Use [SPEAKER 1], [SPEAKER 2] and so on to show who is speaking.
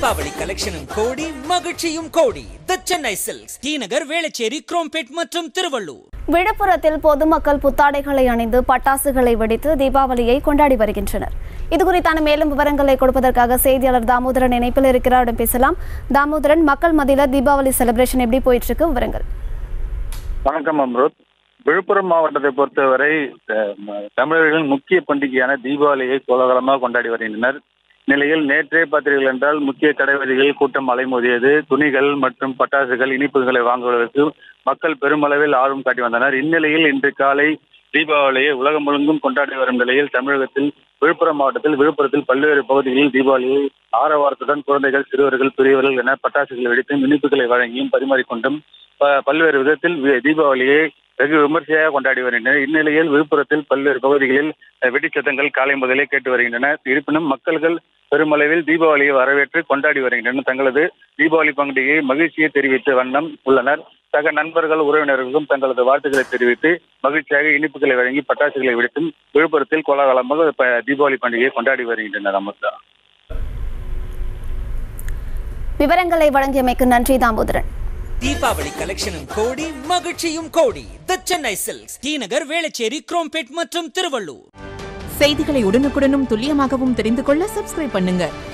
[SPEAKER 1] தீபாவளி கலெக்ஷனும் கோடி மகிழ்ச்சியும் கோடி the Chennai silks T Nagar Velachery Chromepet மற்றும் திருவள்ளூர்
[SPEAKER 2] விழுப்புரத்தில் பொதுமக்கள் புத்தாடைகளை அணிந்து பட்டாசுகளை வெடித்து தீபாவளியை கொண்டாடி வருகின்றனர் இது குறித்தான மேலும் விவரங்களை கொடுப்பதற்காக செய்தியாளர் தாமோதரன் இணைப்பில் இருக்கிறாரிடம் பேசலாம் தாமோதரன் மக்கள் மத்தியில் தீபாவளி செலிப்ரேஷன் எப்படி போயிட்டு இருக்கு விவரங்கள்
[SPEAKER 3] வணக்கம் அம்ருத் விழுப்புரம் மாவட்டத்தை பொறுத்தவரை அஹ், ம- தமிழர்களின் முக்கிய பண்டிகையான தீபாவளியை கோலாகலமாக கொண்டாடி வருகின்றனர் நிலையில் நேற்றே பார்த்தீர்கள் என்றால் முக்கிய கடைவீதிகளில் கூட்டம் அலைமோதியது துணிகள் மற்றும் பட்டாசுகள் இனிப்புகளை வாங்குவதற்கு மக்கள் பெருமளவில் ஆர்வம் காட்டி வந்தனர் இந்நிலையில் இன்று காலை தீபாவளியை உலகம் முழுங்கும் கொண்டாடி வரும் நிலையில் தமிழகத்தில் விழுப்புரம் மாவட்டத்தில் விழுப்புரத்தில் பல்வேறு பகுதிகளில் தீபாவளியை ஆரவாரத்துடன் குழந்தைகள் சிறுவர்கள் பெரியவர்கள் என பட்டாசுகளை வெடித்தும் இனிப்புகளை வழங்கியும் பரிமாறிக்கொண்டும் ப- பல்வேறு விதத்தில் வி- தீபாவளியை வெகு விமர்சையாக கொண்டாடி வருகின்றனர் இந்நிலையில் விழுப்புரத்தில் பல்வேறு பகுதிகளில் அஹ், வெடிச்சத்தங்கள் காலை முதலே கேட்டு வருகின்றன இருப்பினும் மக்கள்கள் பெருமளவில் தீபாவளியை வரவேற்று கொண்டாடி வருகின்றனர் தங்களது தீபாவளி பண்டிகையை மகிழ்ச்சியை தெரிவித்த வண்ணம் உள்ளனர் சக நண்பர்கள் உறவினர்களுக்கும் தங்களது வாழ்த்துக்களை தெரிவித்து மகிழ்ச்சியாக இனிப்புகளை வழங்கி பட்டாசுகளை வெடித்தும் விழுப்புரத்தில் கோலாகலமாக ப- தீபாவளி பண்டிகையை கொண்டாடி வருகின்றனர் அமர்தா
[SPEAKER 2] விவரங்களை வழங்கியமைக்கு நன்றி தாமோதரன்
[SPEAKER 1] தீபாவளி கலெக்ஷனும் கோடி மகிழ்ச்சியும் கோடி the Chennai silks T Nagar Velachery Chromepet மற்றும் திருவள்ளூர்
[SPEAKER 4] செய்திகளை உடனுக்குடனும் துல்லியமாகவும் தெரிந்து கொள்ள சப்ஸ்கிரைப் பண்ணுங்க